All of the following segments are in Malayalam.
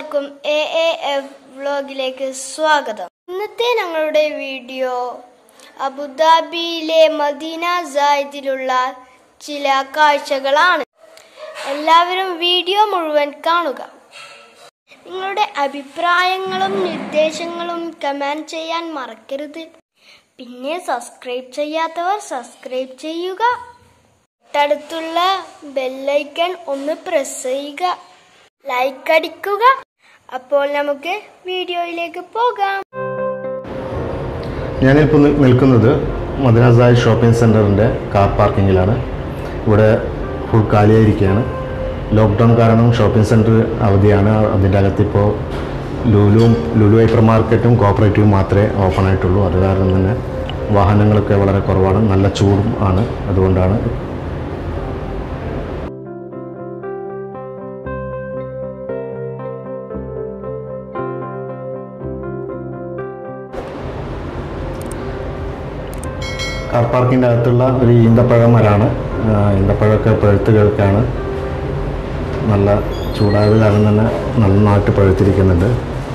എല്ലാവർക്കും എ എ എഫ് വ്ലോഗിലേക്ക് സ്വാഗതം ഇന്നത്തെ ഞങ്ങളുടെ വീഡിയോ അബുദാബിയിലെ മദീന സായിദിലുള്ള ചില കാഴ്ചകളാണ് എല്ലാവരും വീഡിയോ മുഴുവൻ കാണുക നിങ്ങളുടെ അഭിപ്രായങ്ങളും നിർദ്ദേശങ്ങളും കമന്റ് ചെയ്യാൻ മറക്കരുത് പിന്നെ സബ്സ്ക്രൈബ് ചെയ്യാത്തവർ സബ്സ്ക്രൈബ് ചെയ്യുക തൊട്ടടുത്തുള്ള ബെല്ലൈക്കൺ ഒന്ന് പ്രസ് ചെയ്യുക ലൈക്ക് അടിക്കുക അപ്പോൾ നമുക്ക് വീഡിയോയിലേക്ക് പോകാം ഞാനിപ്പോൾ നി- നിൽക്കുന്നത് മദിനാസായ് ഷോപ്പിംഗ് സെൻറ്ററിൻ്റെ കാർ പാർക്കിങ്ങിലാണ് ഇവിടെ ഫുൾ കാലിയായിരിക്കുകയാണ് ലോക്ക്ഡൗൺ കാരണം ഷോപ്പിംഗ് സെൻറ്റർ അവധിയാണ് അതിൻ്റെ അകത്തിപ്പോൾ ലുലുവും ലുലു ഹൈപ്പർ മാർക്കറ്റും കോപ്പറേറ്റീവും മാത്രമേ ഓപ്പൺ ആയിട്ടുള്ളൂ അത് കാരണം തന്നെ വാഹനങ്ങളൊക്കെ വളരെ കുറവാണ് നല്ല ചൂടും ആണ് അതുകൊണ്ടാണ് കാർ പാർക്കിൻ്റെ അകത്തുള്ള ഒരു ഈന്തപ്പഴ മരമാണ് ആ, ഈന്തപ്പഴമൊക്കെ പഴുത്ത് കേൾക്കാണ് നല്ല ചൂടായത് കാരണം തന്നെ നന്നായിട്ട് പഴുത്തിരിക്കുന്നുണ്ട്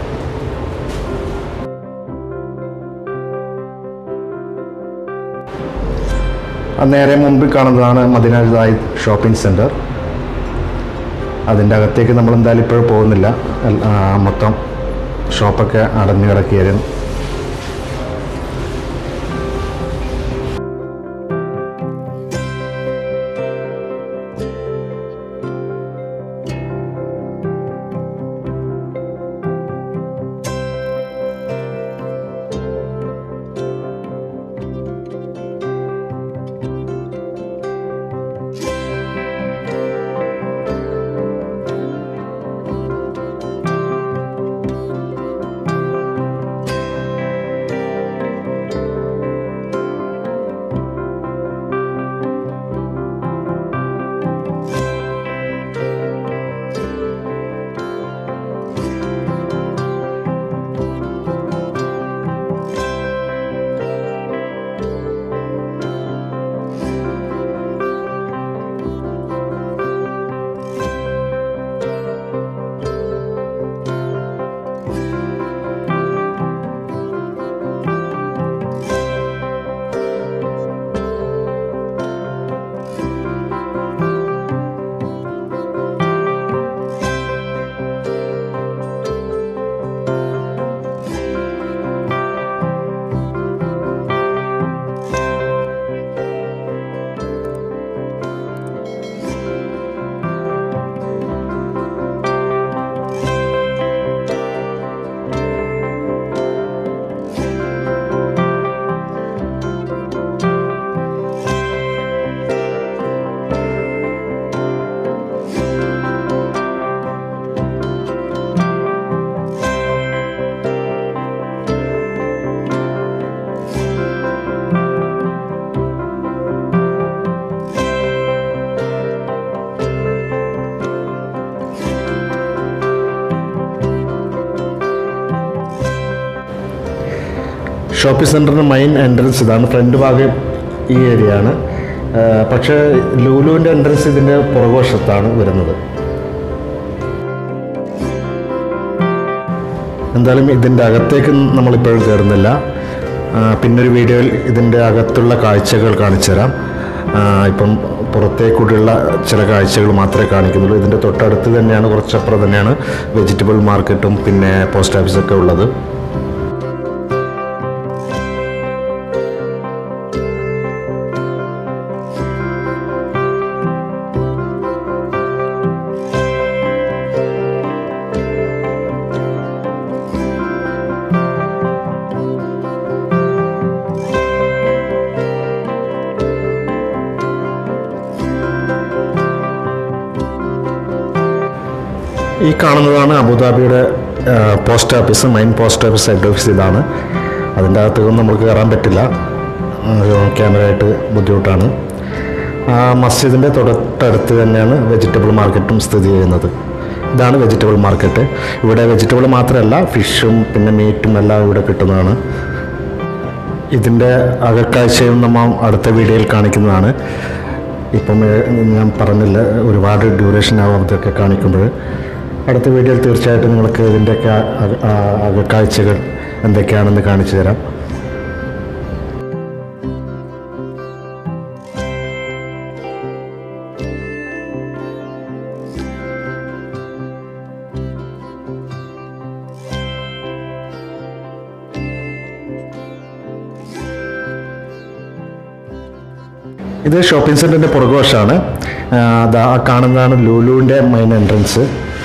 ആ നേരെ മുമ്പിൽ കാണുന്നതാണ് മദിനാജായി ഷോപ്പിംഗ് സെൻറ്റർ അതിൻ്റെ അകത്തേക്ക് നമ്മൾ എന്തായാലും ഇപ്പോഴും പോകുന്നില്ല എൽ- ആ, മൊത്തം ഷോപ്പൊക്കെ അടഞ്ഞു കിടക്കുകയായിരുന്നു ഷോപ്പിംഗ് സെൻറ്ററിൻ്റെ മെയിൻ എൻട്രൻസ് ഇതാണ് ഫ്രണ്ട് ഭാഗം ഈ ഏരിയ ആണ് ആ, പക്ഷേ ലൂലുവിൻ്റെ എൻട്രൻസ് ഇതിൻ്റെ പുറകുവശത്താണ് വരുന്നത് എന്തായാലും ഇതിൻ്റെ അകത്തേക്ക് നമ്മളിപ്പോഴും കയറുന്നില്ല ആ, പിന്നൊരു വീഡിയോയിൽ ഇതിൻ്റെ അകത്തുള്ള കാഴ്ചകൾ കാണിച്ചു തരാം ആ, ഇപ്പം പുറത്തേക്കൂടിയുള്ള ചില കാഴ്ചകൾ മാത്രമേ കാണിക്കുന്നുള്ളൂ ഇതിൻ്റെ തൊട്ടടുത്ത് തന്നെയാണ് കുറച്ചപ്പുറം തന്നെയാണ് വെജിറ്റബിൾ മാർക്കറ്റും പിന്നെ പോസ്റ്റ് ഓഫീസൊക്കെ ഉള്ളത് ഈ കാണുന്നതാണ് അബുദാബിയുടെ ആ, post office main post office head office ഇതാണ് അതിൻ്റെ അകത്തൊന്നും നമുക്ക് കയറാൻ പറ്റില്ല ക്യാമറയായിട്ട് ബുദ്ധിമുട്ടാണ് ആ മസ്ജിദിൻ്റെ തൊട്ടടുത്ത് തന്നെയാണ് വെജിറ്റബിൾ മാർക്കറ്റും സ്ഥിതി ചെയ്യുന്നത് ഇതാണ് വെജിറ്റബിൾ മാർക്കറ്റ് ഇവിടെ വെജിറ്റബിൾ മാത്രമല്ല ഫിഷും പിന്നെ മീറ്റും എല്ലാം ഇവിടെ കിട്ടുന്നതാണ് ഇതിൻ്റെ അകക്കാഴ്ചയും നമ്മൾ അടുത്ത വീഡിയോയിൽ കാണിക്കുന്നതാണ് ഇപ്പം ഏ, ഞാൻ പറഞ്ഞില്ല ഒരുപാട് ഡ്യൂറേഷൻ ആവും അതൊക്കെ കാണിക്കുമ്പോൾ അടുത്ത വീഡിയോയിൽ തീർച്ചയായിട്ടും നിങ്ങൾക്ക് ഇതിൻ്റെയൊക്കെ അക- ആ- അകക്കാഴ്ചകൾ എന്തൊക്കെയാണെന്ന് കാണിച്ചു തരാം ഇത് ഷോപ്പിംഗ് സെൻറ്ററിൻ്റെ പുറകുവശമാണ് ആ, ദാ ആ കാണുന്നതാണ് ലുലുവിൻ്റെ മെയിൻ എൻട്രൻസ്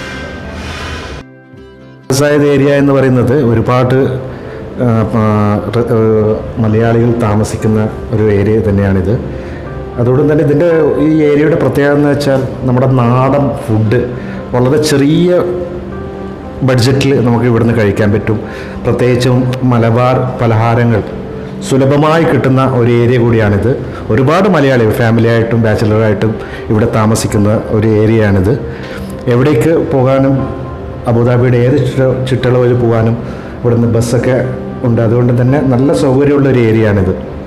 വ്യവസായ ഏരിയ എന്ന് പറയുന്നത് ഒരുപാട് ആ, ആ, റ്- ആ, മലയാളികൾ താമസിക്കുന്ന ഒരു ഏരിയ തന്നെയാണിത് അതുകൊണ്ട് തന്നെ ഇതിൻ്റെ ഈ ഏരിയയുടെ പ്രത്യേകത എന്ന് വെച്ചാൽ നമ്മുടെ നാടൻ ഫുഡ് വളരെ ചെറിയ ബഡ്ജറ്റിൽ നമുക്ക് ഇവിടുന്ന് കഴിക്കാൻ പറ്റും പ്രത്യേകിച്ചും മലബാർ പലഹാരങ്ങൾ സുലഭമായി കിട്ടുന്ന ഒരു ഏരിയ കൂടിയാണിത് ഒരുപാട് മലയാളികൾ ഫാമിലിയായിട്ടും ബാച്ചിലറായിട്ടും ഇവിടെ താമസിക്കുന്ന ഒരു ഏരിയയാണിത് എവിടേക്ക് പോകാനും അബുദാബിയുടെ ഏത് ചുറ്റ ചുറ്റളവിൽ പോകാനും ഇവിടുന്ന് ബസ്സൊക്കെ ഉണ്ട് അതുകൊണ്ട് തന്നെ നല്ല സൗകര്യമുള്ള ഒരു ഏരിയയാണിത്